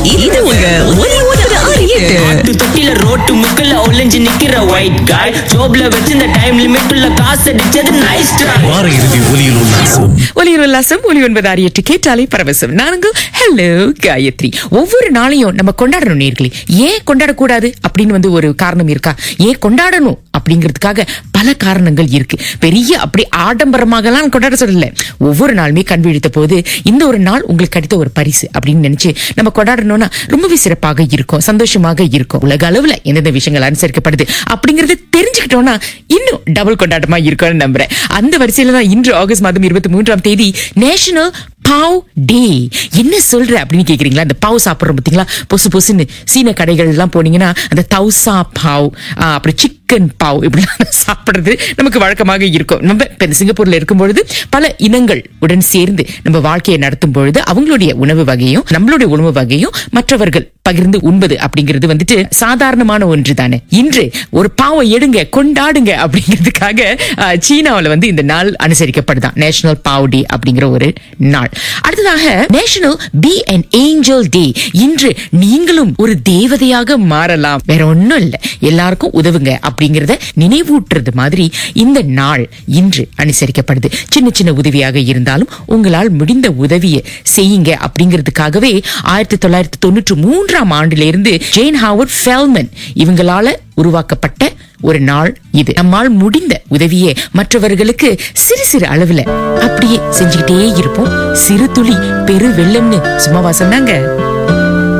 இது உங்க ஒலி ஒன்பது ஆறு எட்டு ஆட்டு தொட்டில ரோட்டு முக்கல்ல ஒளிஞ்சு நிக்கிற ஒயிட் காய் ஜோப்ல வச்சிருந்த டைம் லிமிட் உள்ள காசு அடிச்சது நைஸ் ட்ரை வார இறுதி ஒலியில் உல்லாசம் ஒலியர் உல்லாசம் ஒலி ஒன்பது ஆறு எட்டு கேட்டாலே பரவசம் நானுங்க ஹலோ காயத்ரி ஒவ்வொரு நாளையும் நம்ம கொண்டாடணும் நேர்களே ஏன் கொண்டாடக்கூடாது அப்படின்னு வந்து ஒரு காரணம் இருக்கா ஏன் கொண்டாடணும் அப்படிங்கிறதுக்காக பல காரணங்கள் இருக்கு பெரிய அப்படி ஆடம்பரமாகலாம் கொண்டாட சொல்லல ஒவ்வொரு நாளுமே கண் விழித்த போது இந்த ஒரு நாள் உங்களுக்கு கிடைத்த ஒரு பரிசு அப்படின்னு நினைச்சு நம்ம கொண்டாடணும்னா ரொம்பவே சிறப்பாக இருக்கும் சந்தோஷமாக இருக்கும் உலக அளவுல எந்தெந்த விஷயங்கள் அனுசரிக்கப்படுது அப்படிங்கறது தெரிஞ்சுக்கிட்டோம்னா இன்னும் டபுள் கொண்டாட்டமா இருக்கும்னு நம்புறேன் அந்த வரிசையில தான் இன்று ஆகஸ்ட் மாதம் இருபத்தி மூன்றாம் தேதி நேஷனல் பாவ் டே என்ன சொல்ற அப்படின்னு கேக்குறீங்களா அந்த பாவ் சாப்பிடுறோம் பாத்தீங்களா பொசு பொசுன்னு சீன கடைகள் எல்லாம் போனீங்கன்னா அந்த தௌசா பாவ் ஆ, அப்புறம் சிக்கன் பாவ் இப்படிலாம் சாப்பிடுறது நமக்கு வழக்கமாக இருக்கும் நம்ம இப்ப இந்த சிங்கப்பூர்ல இருக்கும் பொழுது பல இனங்கள் உடன் சேர்ந்து நம்ம வாழ்க்கையை நடத்தும் பொழுது அவங்களுடைய உணவு வகையும் நம்மளுடைய உணவு வகையும் மற்றவர்கள் பகிர்ந்து உண்பது அப்படிங்கிறது வந்துட்டு சாதாரணமான ஒன்று தானே இன்று ஒரு பாவை எடுங்க கொண்டாடுங்க அப்படிங்கிறதுக்காக ஆ, சீனாவுல வந்து இந்த நாள் அனுசரிக்கப்படுதான் நேஷனல் பாவ் டே அப்படிங்கிற ஒரு நாள் அடுத்ததாக national be and angel day இன்று நீங்களும் ஒரு தேவதையாக மாறலாம் வேற ஒண்ணும் இல்ல எல்லாருக்கும் உதவுங்க அப்படிங்கறத நினைவூட்டுறது மாதிரி இந்த நாள் இன்று அனுசரிக்கப்படுது சின்ன சின்ன உதவியாக இருந்தாலும் உங்களால் முடிந்த உதவியை செய்யுங்க அப்படிங்கிறதுக்காகவே ஆயிரத்தி தொள்ளாயிரத்தி தொண்ணூற்றி மூன்றாம் ஆண்டிலிருந்து ஜெயின் ஹாவர்ட் ஃபெல்மன் இவங்களால உருவாக்கப்பட்ட ஒரு நாள் இது நம்மால் முடிந்த உதவியை மற்றவர்களுக்கு சிறு சிறு அளவுல அப்படியே செஞ்சுக்கிட்டே இருப்போம் சிறு துளி பெரு வெள்ளம்னு சும்மாவா சொன்னாங்க